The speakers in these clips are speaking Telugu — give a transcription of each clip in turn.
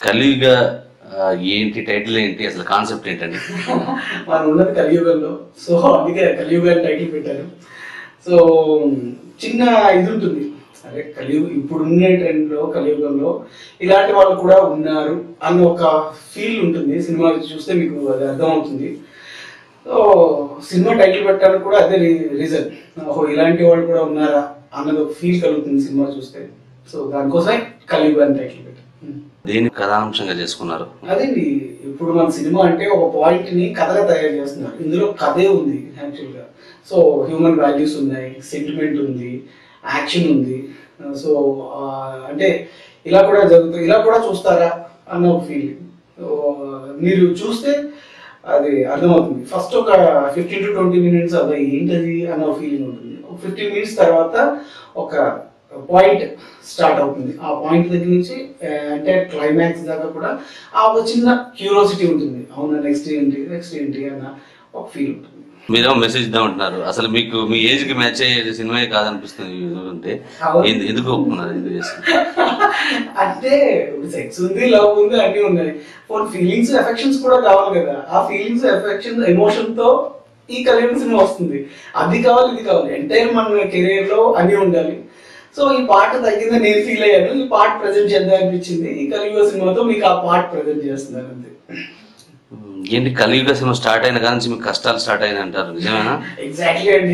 కలియుగ ఆ, ఏంటి టైటిల్ ఏంటి అసలు కాన్సెప్ట్ ఏంటండి మనం ఉన్నది కలియుగంలో సో అందుకే కలియుగాన్ని టైటిల్ పెట్టారు సో చిన్న ఇది ఉంటుంది అదే కలియుగ ఇప్పుడున్న ట్రెండ్లో కలియుగంలో ఇలాంటి వాళ్ళు కూడా ఉన్నారు అన్న ఒక ఫీల్ ఉంటుంది సినిమా చూస్తే మీకు అది అర్థమవుతుంది సో సినిమా టైటిల్ పెట్టడానికి కూడా అదే రీజన్ ఓహో ఇలాంటి వాళ్ళు కూడా ఉన్నారా అన్నది ఒక ఫీల్ కలుగుతుంది సినిమా చూస్తే సో దానికోసమే కలియుగాన్ని టైటిల్ పెట్టారు దేని కథాంశంగా చేసుకున్నారు అదేండి ఇప్పుడు మన సినిమా అంటే ఒక పాయింట్ ని కథగా తయారు చేస్తున్నారు ఇందులో కథే ఉంది యాక్చువల్ గా సో హ్యూమన్ వాల్యూస్ ఉన్నాయి సెంటిమెంట్ ఉంది యాక్షన్ ఉంది సో అంటే ఇలా కూడా జరుగుతుంది ఇలా కూడా చూస్తారా అన్న ఒక ఫీలింగ్ మీరు చూస్తే అది అర్థమవుతుంది ఫస్ట్ ఒక ఫిఫ్టీన్ టు ట్వంటీ మినిట్స్ అది ఏంటది అన్న ఫీలింగ్ ఉంటుంది ఒక ఫిఫ్టీన్ మినిట్స్ తర్వాత ఒక పాయింట్ స్టార్ట్ అవుతుంది ఆ పాయింట్ దగ్గర నుంచి ఆ, అంటే క్లైమాక్స్ దాకా కూడా ఆ ఒక చిన్న క్యూరియాసిటీ ఉంటుంది అవునా నెక్స్ట్ ఏంటి నెక్స్ట్ ఏంటి అన్న ఒక ఫీల్ ఉంటుంది మీరేమో మెసేజ్ ఇద్దామంటున్నారు అసలు మీకు మీ ఏజ్ కి మ్యాచ్ అయ్యే సినిమా కాదనిపిస్తుంది అంటే అవును. ఎందు- ఎందుకు ఒప్పుకున్నారు ఎందుకు చేస్తున్నారు అంటే సెక్స్ ఉంది లవ్ ఉంది అన్నీ ఉన్నాయి ఫోర్ ఫీలింగ్స్ ఎఫెక్షన్స్ కూడా కావాలి కదా ఆ ఫీలింగ్స్ ఎఫెక్షన్ ఎమోషన్ తో ఈ కలియుగ సినిమా వస్తుంది అది కావాలి ఇది కావాలి ఎంటైర్ మన కెరీర్ లో అన్నీ ఉండాలి సో ఈ పాట తగ్గిందని నేను ఫీల్ అయ్యాను ఈ పాట ప్రజెంట్ చేద్దాం అనిపించింది ఈ కలియుగ సినిమాతో మీకు ఆ పాట ప్రజెంట్ చేస్తున్నాను అంతే ఉమ్, ఏంటి కలియుగ సినిమా స్టార్ట్ అయిన కానీ నుంచి మీకు కష్టాలు స్టార్ట్ అయినాయి అంటారు నిజమేనా ఎగ్జాక్ట్లీ అండి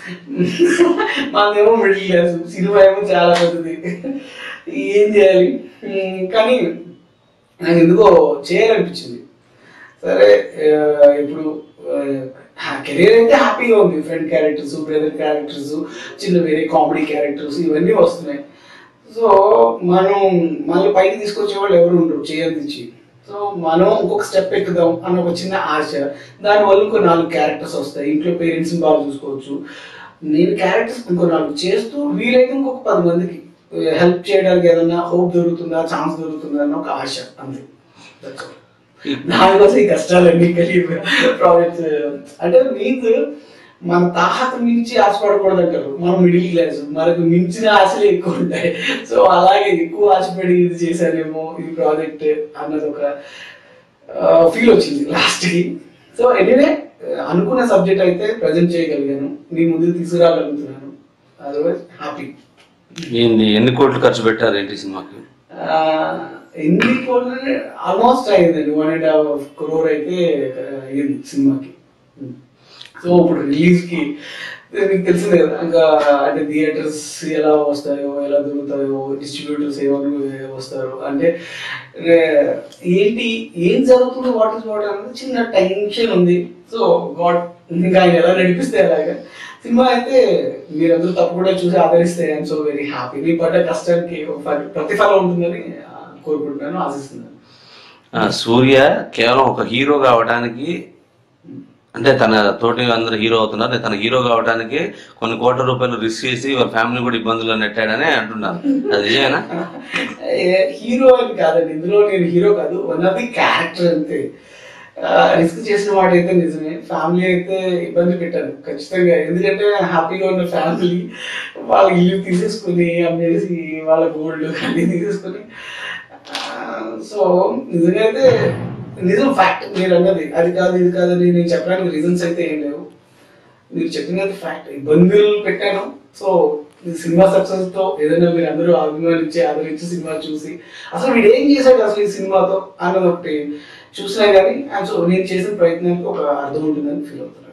మాదేమో మిడిల్ క్లాస్ సినిమా ఏమో చాలా పెద్దది ఏం చేయాలి ఉమ్, కానీ నాకు ఎందుకో చేయాలనిపించింది సరే ఆ, ఇప్పుడు కెరీర్ అయితే హ్యాపీగా ఉంది ఫ్రెండ్ క్యారెక్టర్స్ బ్రదర్ క్యారెక్టర్స్ చిన్న వేరే కామెడీ క్యారెక్టర్స్ ఇవన్నీ వస్తున్నాయి సో మనం మనల్ని పైకి తీసుకొచ్చే వాళ్ళు ఎవరు ఉండరు చేయందించి సో మనం ఇంకొక స్టెప్ ఎక్కుదాం అన్న ఒక చిన్న ఆశ దానివల్ల ఇంకో నాలుగు క్యారెక్టర్స్ వస్తాయి ఇంట్లో పేరెంట్స్ని బాగా చూసుకోవచ్చు నేను క్యారెక్టర్స్ ఇంకో నాలుగు చేస్తూ వీలైతే ఇంకొక పది మందికి హెల్ప్ చేయడానికి ఏదన్నా హోప్ దొరుకుతుందా ఛాన్స్ దొరుకుతుందా అన్న ఒక ఆశ అంతే That's all. దానికోసం ఈ కష్టాలన్నీ కలిగి ప్రాజెక్ట్స్ అంటే మీన్స్ మన తాహత మించి ఆశపడకూడదు అంటారు మనం మిడిల్ క్లాస్ మనకు మించిన ఆశలు ఎక్కువ ఉంటాయి సో అలాగే ఎక్కువ ఆశపడి ఇది చేశానేమో ఈ ప్రాజెక్ట్ అన్నది ఒక ఫీల్ వచ్చింది లాస్ట్కి సో ఎనీవే అనుకున్న సబ్జెక్ట్ అయితే ప్రజెంట్ చేయగలిగాను మీ ముందుకు తీసుకురాగలుగుతున్నాను అదర్వైజ్ హ్యాపీ ఏంది ఎన్ని కోట్లు ఖర్చు పెట్టారు ఏంటి ఈ సినిమాకి ఆ, ఎన్ని కోట్లు ఆల్మోస్ట్ అయిందండి వన్ అండ్ హాఫ్ క్రోర్ అయితే ఆ, అయింది సినిమాకి సో ఇప్పుడు రిలీజ్ కి మీకు తెలిసిందే కదా ఇంకా అంటే థియేటర్స్ ఎలా వస్తాయో ఎలా దొరుకుతాయో డిస్ట్రిబ్యూటర్స్ ఏమని వస్తారు అంటే ఏ, ఏంటి ఏం జరుగుతుంది వాట్ ఇస్ వాట్ అనేది చిన్న టెన్షన్ ఉంది సో గాడ్ ఇంకా ఆయన ఎలా నడిపిస్తే అలాగా సినిమా అయితే మీరందరూ తప్పకుండా చూసి ఆదరిస్తే ఐఎమ్ సో వెరీ హ్యాపీ మీ పడ్డ కష్టానికి ఒక ఫలి- ప్రతిఫలం ఉంటుందని ఆ, కోరుకుంటున్నాను ఆశిస్తున్నాను ఆ, సూర్య కేవలం ఒక హీరో కావడానికి అంటే తన తోటి అందరు హీరో అవుతున్నారు తన హీరో కావడానికి కొన్ని కోట్ల రూపాయలు రిస్క్ చేసి వాళ్ళ ఫ్యామిలీ కూడా ఇబ్బందుల్లో నెట్టాడని అంటున్నారు అది నిజమేనా హీరో అని కాదండి ఇందులో నేను హీరో కాదు వన్ ఆఫ్ ది క్యారెక్టర్ అంతే రిస్క్ చేసిన వాడు అయితే నిజమే ఫ్యామిలీ అయితే ఇబ్బంది పెట్టాను ఖచ్చితంగా ఎందుకంటే హ్యాపీగా ఉన్న ఫ్యామిలీ వాళ్ళ ఇల్లు తీసేసుకుని అమ్మేసి వాళ్ళ గోల్డ్ అన్ని తీసేసుకుని సో నిజంగా అయితే నిజం ఫ్యాక్ట్ మీరు అన్నది అది కాదు ఇది కాదని నేను చెప్పడానికి రీజన్స్ అయితే ఏం లేవు మీరు చెప్పినది ఫ్యాక్ట్ ఇబ్బందులు పెట్టాను సో ఈ సినిమా సక్సెస్ తో ఏదైనా మీరు అందరూ అభిమానించి ఆదరించి సినిమా చూసి అసలు వీడు ఏం చేశాడు అసలు ఈ సినిమాతో అన్నది ఒకటి చూసినా కానీ సో నేను చేసిన ప్రయత్నానికి ఒక అర్థం ఉంటుందని ఫీల్ అవుతున్నాను